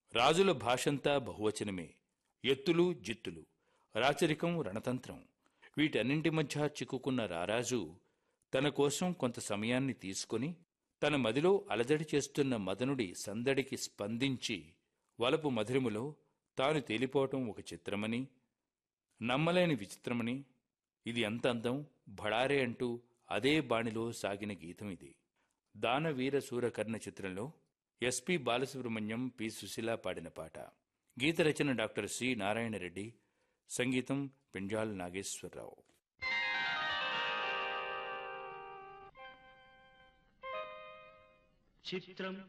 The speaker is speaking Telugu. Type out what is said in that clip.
రాజుల భాషంతా బహువచనమే ఎత్తులు జిత్తులు రాచరికం రణతంత్రం వీటన్నింటి మధ్య చిక్కుకున్న రారాజు తన కోసం కొంత సమయాన్ని తీసుకొని తన మదిలో అలజడి చేస్తున్న మదనుడి సందడికి స్పందించి వలపు మధురములో తాను తేలిపోవటం ఒక చిత్రమని నమ్మలేని విచిత్రమని ఇది ఎంత అందం భడారే అంటూ అదే బాణిలో సాగిన గీతం ఇది దానవీర సూరకర్ణ చిత్రంలో ఎస్పి బాలసుబ్రహ్మణ్యం పి సుశీల పాడిన పాట గీత రచన డాక్టర్ సి నారాయణ రెడ్డి సంగీతం పింజాల్ నాగేశ్వరరావు చిత్రం